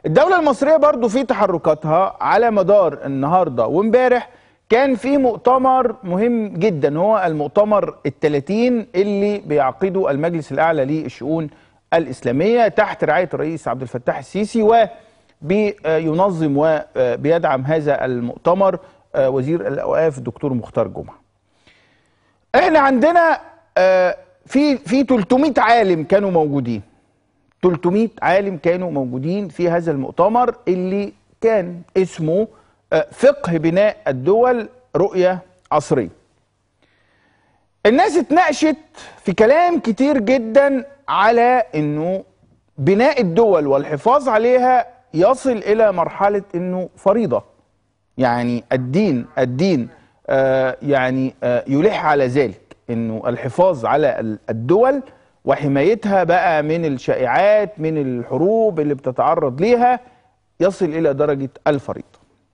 الدولة المصرية برضو في تحركاتها على مدار النهاردة وامبارح كان في مؤتمر مهم جدا هو المؤتمر الثلاثين اللي بيعقده المجلس الأعلى للشؤون الإسلامية تحت رعاية الرئيس عبد الفتاح السيسي وبينظم وبيدعم هذا المؤتمر وزير الأوقاف الدكتور مختار جمعة احنا عندنا في في 300 عالم كانوا موجودين 300 عالم كانوا موجودين في هذا المؤتمر اللي كان اسمه فقه بناء الدول رؤية عصرية الناس اتناقشت في كلام كتير جدا على انه بناء الدول والحفاظ عليها يصل الى مرحلة انه فريضة يعني الدين الدين آه يعني آه يلح على ذلك انه الحفاظ على الدول وحمايتها بقى من الشائعات من الحروب اللي بتتعرض ليها يصل الى درجه الفريضه.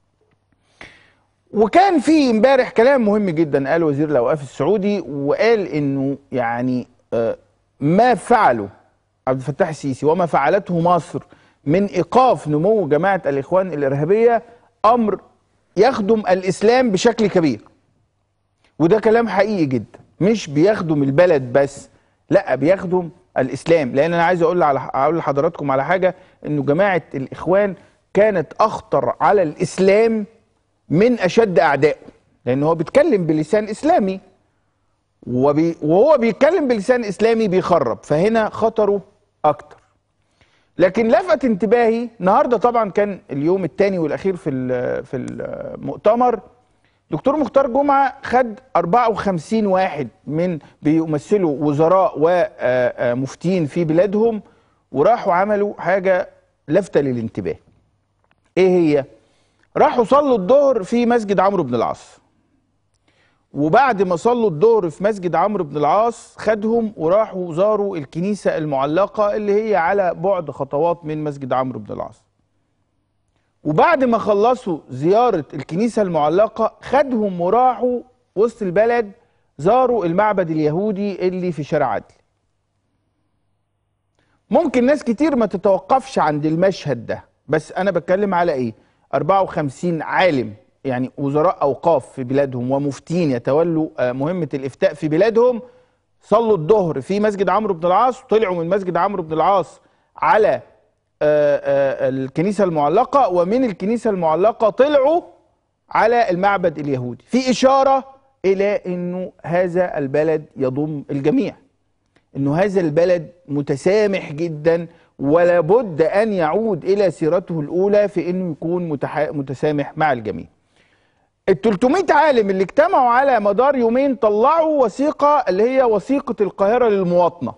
وكان في امبارح كلام مهم جدا قال وزير الاوقاف السعودي وقال انه يعني ما فعله عبد الفتاح السيسي وما فعلته مصر من ايقاف نمو جماعه الاخوان الارهابيه امر يخدم الاسلام بشكل كبير. وده كلام حقيقي جدا مش بيخدم البلد بس لا بيخدم الاسلام لان انا عايز اقول على اقول لحضراتكم على حاجه انه جماعه الاخوان كانت اخطر على الاسلام من اشد اعدائه لان هو بيتكلم بلسان اسلامي وبي وهو بيتكلم بلسان اسلامي بيخرب فهنا خطره اكتر لكن لفت انتباهي النهارده طبعا كان اليوم الثاني والاخير في في المؤتمر دكتور مختار جمعه خد 54 واحد من بيمثلوا وزراء ومفتين في بلادهم وراحوا عملوا حاجه لافته للانتباه. ايه هي؟ راحوا صلوا الظهر في مسجد عمرو بن العاص. وبعد ما صلوا الظهر في مسجد عمرو بن العاص خدهم وراحوا زاروا الكنيسه المعلقه اللي هي على بعد خطوات من مسجد عمرو بن العاص. وبعد ما خلصوا زيارة الكنيسة المعلقة خدهم وراحوا وسط البلد زاروا المعبد اليهودي اللي في شارع عدل ممكن ناس كتير ما تتوقفش عند المشهد ده بس أنا بتكلم على إيه 54 عالم يعني وزراء أوقاف في بلادهم ومفتين يتولوا مهمة الإفتاء في بلادهم صلوا الظهر في مسجد عمرو بن العاص وطلعوا من مسجد عمرو بن العاص على آآ آآ الكنيسة المعلقة ومن الكنيسة المعلقة طلعوا على المعبد اليهودي في إشارة إلى أنه هذا البلد يضم الجميع أنه هذا البلد متسامح جدا ولا بد أن يعود إلى سيرته الأولى في أنه يكون متسامح مع الجميع ال 300 عالم اللي اجتمعوا على مدار يومين طلعوا وثيقة اللي هي وثيقة القاهرة للمواطنة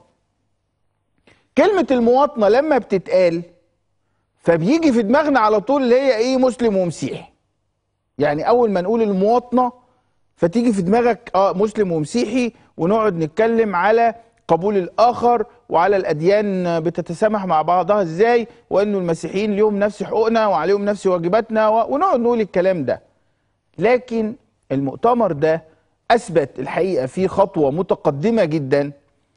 كلمة المواطنة لما بتتقال فبيجي في دماغنا على طول اللي هي ايه مسلم ومسيحي يعني اول ما نقول المواطنة فتيجي في دماغك اه مسلم ومسيحي ونقعد نتكلم على قبول الاخر وعلى الاديان بتتسامح مع بعضها ازاي وانه المسيحيين ليهم نفس حقوقنا وعليهم نفس واجباتنا ونقعد نقول الكلام ده لكن المؤتمر ده اثبت الحقيقه فيه خطوه متقدمه جدا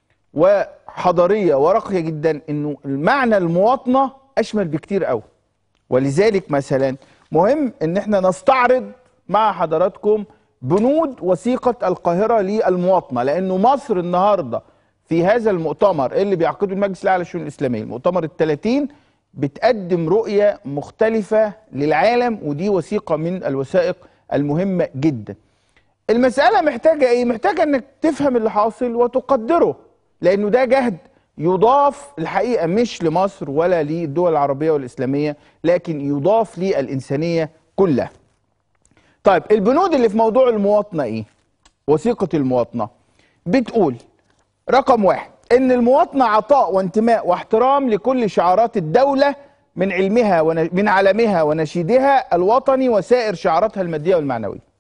وحضاريه وراقيه جدا انه المعنى المواطنه اشمل بكتير قوي ولذلك مثلا مهم ان احنا نستعرض مع حضراتكم بنود وثيقه القاهره للمواطنه لانه مصر النهارده في هذا المؤتمر اللي بيعقده المجلس الاعلى للشؤون الاسلاميه المؤتمر ال30 بتقدم رؤيه مختلفه للعالم ودي وثيقه من الوثائق المهمه جدا المساله محتاجه ايه محتاجه انك تفهم اللي حاصل وتقدره لانه ده جهد يضاف الحقيقه مش لمصر ولا للدول العربيه والاسلاميه لكن يضاف للانسانيه كلها. طيب البنود اللي في موضوع المواطنه ايه؟ وثيقه المواطنه بتقول رقم واحد ان المواطنه عطاء وانتماء واحترام لكل شعارات الدوله من علمها ون... من علمها ونشيدها الوطني وسائر شعاراتها الماديه والمعنويه.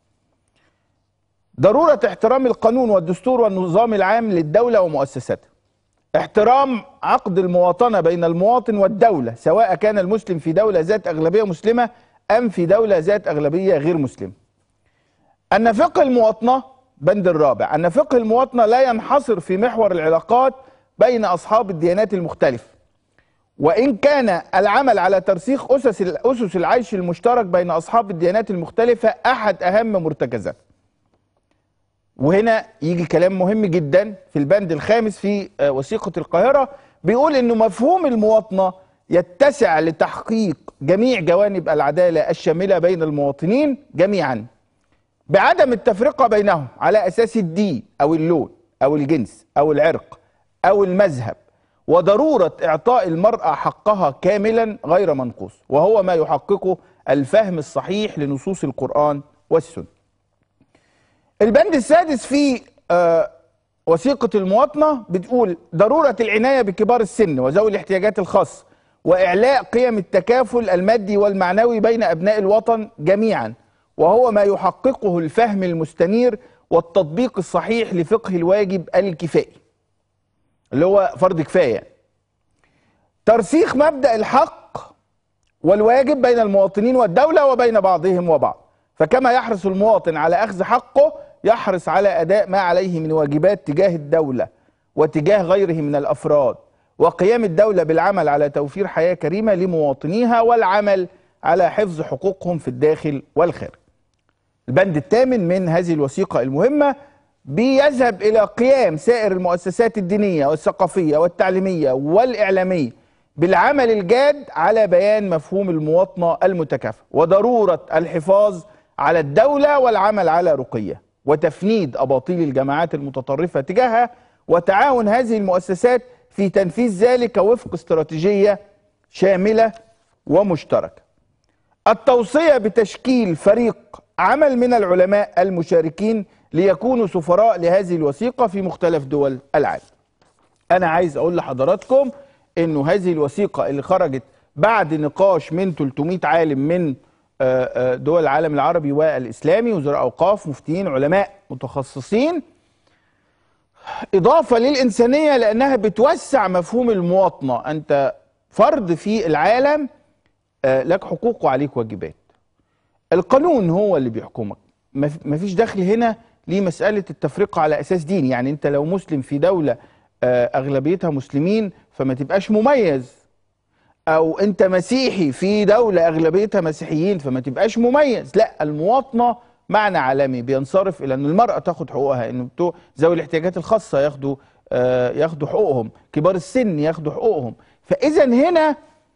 ضروره احترام القانون والدستور والنظام العام للدوله ومؤسساتها. احترام عقد المواطنه بين المواطن والدوله سواء كان المسلم في دوله ذات اغلبيه مسلمه ام في دوله ذات اغلبيه غير مسلمه. ان فقه المواطنه بند الرابع ان فقه المواطنه لا ينحصر في محور العلاقات بين اصحاب الديانات المختلفه وإن كان العمل على ترسيخ أسس أسس العيش المشترك بين أصحاب الديانات المختلفة أحد أهم مرتكزات وهنا يجي كلام مهم جدا في البند الخامس في آه، وثيقة القاهرة بيقول إنه مفهوم المواطنة يتسع لتحقيق جميع جوانب العدالة الشاملة بين المواطنين جميعا بعدم التفرقة بينهم على أساس الدين أو اللون أو الجنس أو العرق أو المذهب وضرورة إعطاء المرأة حقها كاملا غير منقوص وهو ما يحققه الفهم الصحيح لنصوص القرآن والسنة البند السادس في آه، وثيقة المواطنة بتقول ضرورة العناية بكبار السن وذوي الاحتياجات الخاصة وإعلاء قيم التكافل المادي والمعنوي بين أبناء الوطن جميعا وهو ما يحققه الفهم المستنير والتطبيق الصحيح لفقه الواجب الكفائي اللي هو فرض كفاية ترسيخ مبدأ الحق والواجب بين المواطنين والدولة وبين بعضهم وبعض فكما يحرص المواطن على أخذ حقه يحرص على أداء ما عليه من واجبات تجاه الدولة وتجاه غيره من الأفراد وقيام الدولة بالعمل على توفير حياة كريمة لمواطنيها والعمل على حفظ حقوقهم في الداخل والخارج البند الثامن من هذه الوثيقة المهمة بيذهب إلى قيام سائر المؤسسات الدينية والثقافية والتعليمية والإعلامية بالعمل الجاد على بيان مفهوم المواطنة المتكافئة وضرورة الحفاظ على الدولة والعمل على رقية وتفنيد أباطيل الجماعات المتطرفة تجاهها وتعاون هذه المؤسسات في تنفيذ ذلك وفق استراتيجية شاملة ومشتركة التوصية بتشكيل فريق عمل من العلماء المشاركين ليكونوا سفراء لهذه الوثيقة في مختلف دول العالم أنا عايز أقول لحضراتكم أنه هذه الوثيقة اللي خرجت بعد نقاش من 300 عالم من آه، آه، دول العالم العربي والإسلامي وزراء أوقاف مفتيين علماء متخصصين إضافة للإنسانية لأنها بتوسع مفهوم المواطنة أنت فرد في العالم آه، لك حقوق وعليك واجبات القانون هو اللي بيحكمك مفيش دخل هنا لمسألة التفرقة على أساس ديني يعني أنت لو مسلم في دولة أغلبيتها مسلمين فما تبقاش مميز او انت مسيحي في دولة اغلبيتها مسيحيين فما تبقاش مميز لا المواطنة معنى عالمي بينصرف الى ان المرأة تاخد حقوقها ان بتوع ذوي الاحتياجات الخاصة ياخدوا آه ياخدوا حقوقهم كبار السن ياخدوا حقوقهم فاذا هنا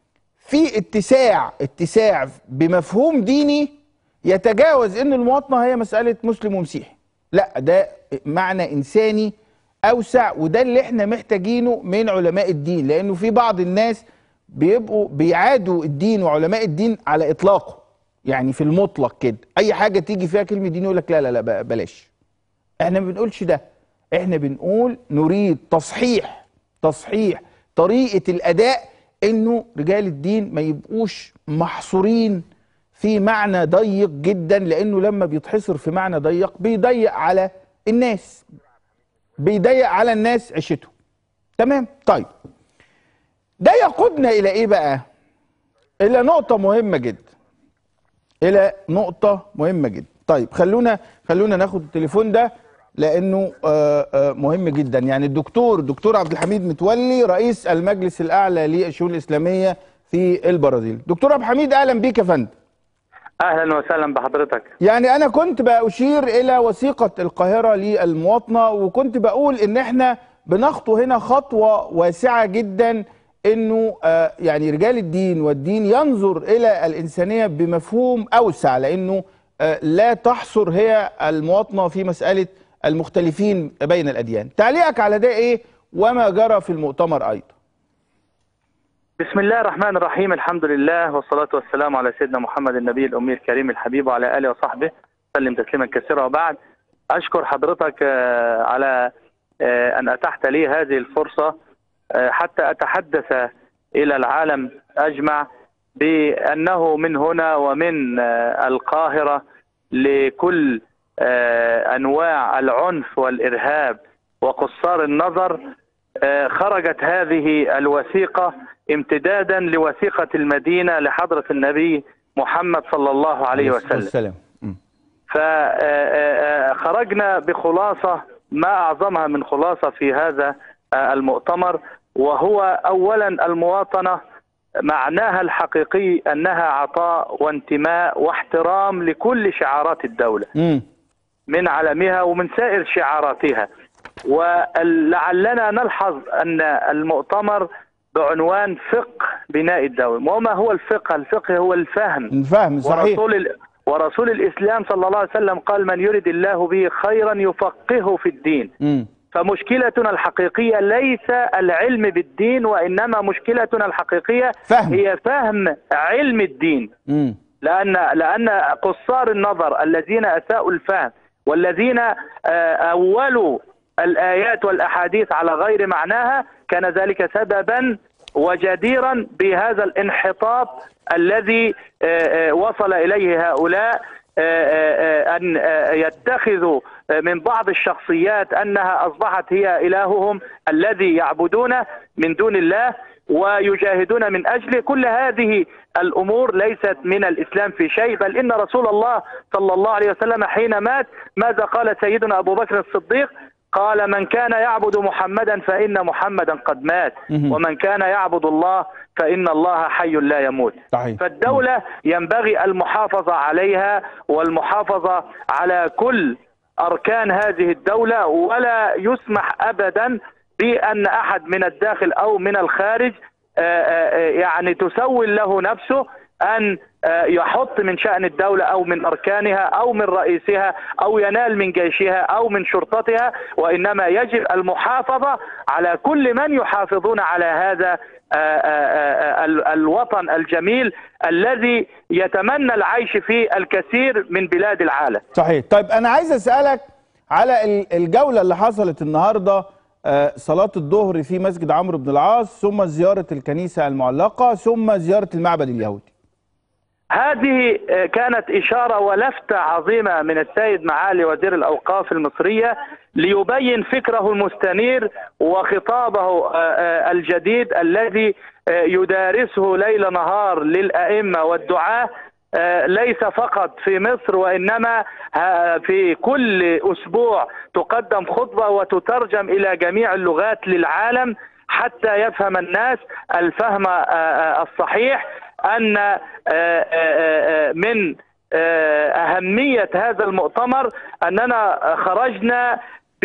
في اتساع اتساع بمفهوم ديني يتجاوز ان المواطنة هي مسألة مسلم ومسيحي لا ده معنى انساني اوسع وده اللي احنا محتاجينه من علماء الدين لانه في بعض الناس بيبقوا بيعادوا الدين وعلماء الدين على اطلاقه يعني في المطلق كده اي حاجه تيجي فيها كلمه دين يقول لك لا لا لا بلاش احنا ما بنقولش ده احنا بنقول نريد تصحيح تصحيح طريقه الاداء انه رجال الدين ما يبقوش محصورين في معنى ضيق جدا لانه لما بيتحصر في معنى ضيق بيضيق على الناس بيضيق على الناس عيشتهم تمام طيب ده يقودنا الى ايه بقى الى نقطة مهمة جدا الى نقطة مهمة جدا طيب خلونا خلونا ناخد التليفون ده لانه آه، آه، مهم جدا يعني الدكتور دكتور عبد الحميد متولي رئيس المجلس الاعلى للشؤون الاسلاميه في البرازيل دكتور عبد الحميد اهلا بيك يا فندم اهلا وسهلا بحضرتك يعني انا كنت باشير الى وثيقه القاهره للمواطنه وكنت بقول ان احنا بنخطو هنا خطوه واسعه جدا انه آه، يعني رجال الدين والدين ينظر الى الانسانيه بمفهوم اوسع لانه آه، لا تحصر هي المواطنه في مساله المختلفين بين الاديان تعليقك على ده ايه وما جرى في المؤتمر ايضا بسم الله الرحمن الرحيم الحمد لله والصلاة والسلام على سيدنا محمد النبي الأمي الكريم الحبيب وعلى آله وصحبه سلم تسليما كثيرا وبعد أشكر حضرتك آه، على أن أتحت لي هذه الفرصة آه، حتى أتحدث إلى العالم أجمع بأنه من هنا ومن آه، القاهرة لكل آه، أنواع العنف والإرهاب وقصار النظر خرجت هذه الوثيقة امتدادا لوثيقة المدينة لحضرة النبي محمد صلى الله عليه وسلم فخرجنا بخلاصة ما أعظمها من خلاصة في هذا المؤتمر وهو اولا المواطنه معناها الحقيقي انها عطاء وانتماء واحترام لكل شعارات الدوله امم من علمها ومن سائر شعاراتها ولعلنا نلحظ ان المؤتمر بعنوان فقه بناء الدوله وما هو الفقه الفقه هو الفهم الفهم صحيح ورسول ال... ورسول الاسلام صلى الله عليه وسلم قال من يرد الله به خيرا يفقهه في الدين امم فمشكلتنا الحقيقيه ليس العلم بالدين وانما مشكلتنا الحقيقيه فهم. هي فهم علم الدين امم لان لان قصار النظر الذين اساءوا الفهم والذين آه، اولوا الايات والاحاديث على غير معناها كان ذلك سببا وجديرا بهذا الانحطاط الذي آه، آه، وصل اليه هؤلاء آه، آه، آه، ان آه، يتخذوا آه، من بعض الشخصيات انها اصبحت هي الههم الذي يعبدونه من دون الله ويجاهدون من اجله كل هذه الامور ليست من الاسلام في شيء بل ان رسول الله صلى الله عليه وسلم حين مات ماذا قال سيدنا ابو بكر الصديق قال من كان يعبد محمدا فان محمدا قد مات مهم. ومن كان يعبد الله فان الله حي لا يموت صحيح فالدولة ينبغي المحافظة عليها والمحافظة على كل أركان هذه الدولة ولا يسمح أبدا بأن أحد من الداخل أو من الخارج آه، آه، يعني تسول له نفسه أن آه، يحط من شأن الدولة أو من أركانها أو من رئيسها أو ينال من جيشها أو من شرطتها وإنما يجب المحافظة على كل من يحافظون على هذا آه، آه، آه، ال- الوطن الجميل الذي يتمنى العيش في الكثير من بلاد العالم صحيح طيب انا عايز اسالك على ال- الجوله اللي حصلت النهارده آه، صلاه الظهر في مسجد عمرو بن العاص ثم زياره الكنيسه المعلقه ثم زياره المعبد اليهودي هذه آه، كانت إشارة ولفتة عظيمة من السيد معالي وزير الأوقاف المصرية ليبين فكره المستنير وخطابه آه، آه، الجديد الذي آه، يدارسه ليل نهار للأئمة والدعاة آه، ليس فقط في مصر وإنما آه، في كل أسبوع تقدم خطبة وتترجم إلى جميع اللغات للعالم حتى يفهم الناس الفهم آه، آه، الصحيح ان آه، آه، آه، من آه، اهميه هذا المؤتمر اننا خرجنا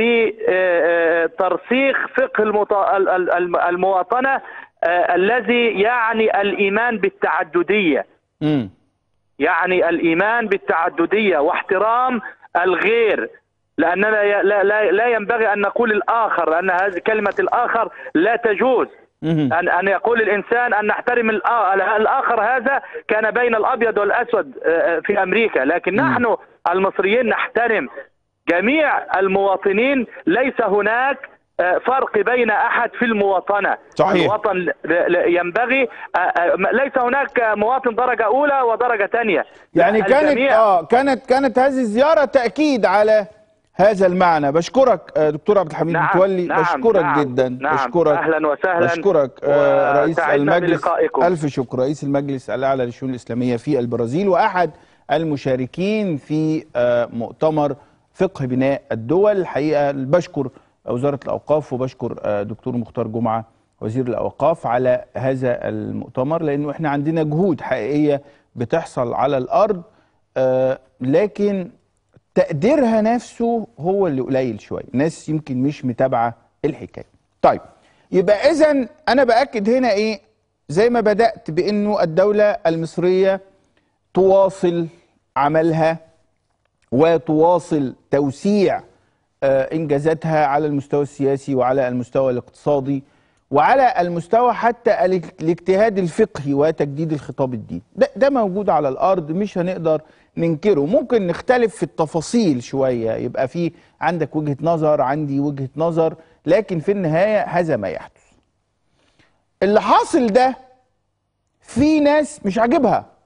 بترسيخ فقه المط- ال- ال- الم- المواطنه آه، الذي يعني الايمان بالتعدديه امم يعني الايمان بالتعدديه واحترام الغير لاننا ي- لا, لا, لا ينبغي ان نقول الاخر لان هذه كلمه الاخر لا تجوز مهم. أن أن يقول الإنسان أن نحترم الآ- الآخر هذا كان بين الأبيض والأسود آه، في أمريكا لكن نحن المصريين نحترم جميع المواطنين ليس هناك آه، فرق بين أحد في المواطنة صحيح. الوطن ل- ل- ينبغي آه، آه، ليس هناك مواطن درجة أولى ودرجة ثانية يعني لا، كانت الجميع- اه كانت كانت هذه الزياره تاكيد على هذا المعنى بشكرك آه، دكتور عبد الحميد نعم متولي نعم بشكرك نعم جدا نعم بشكرك أهلا وسهلا بشكرك آه، رئيس وسعدنا المجلس بلقائكم. ألف شكر رئيس المجلس الأعلى للشؤون الإسلامية في البرازيل وأحد المشاركين في آه، مؤتمر فقه بناء الدول الحقيقة بشكر وزارة الأوقاف وبشكر آه، دكتور مختار جمعة وزير الأوقاف على هذا المؤتمر لأنه إحنا عندنا جهود حقيقية بتحصل على الأرض آه، لكن تقديرها نفسه هو اللي قليل شويه الناس يمكن مش متابعه الحكايه طيب يبقى اذا انا باكد هنا ايه زي ما بدات بانه الدوله المصريه تواصل عملها وتواصل توسيع آه، انجازاتها على المستوى السياسي وعلى المستوى الاقتصادي وعلى المستوى حتى ال- الاجتهاد الفقهي وتجديد الخطاب الديني ده, ده موجود على الارض مش هنقدر ننكره ممكن نختلف في التفاصيل شويه يبقى في عندك وجهه نظر عندي وجهه نظر لكن في النهايه هذا ما يحدث اللي حاصل ده في ناس مش عاجبها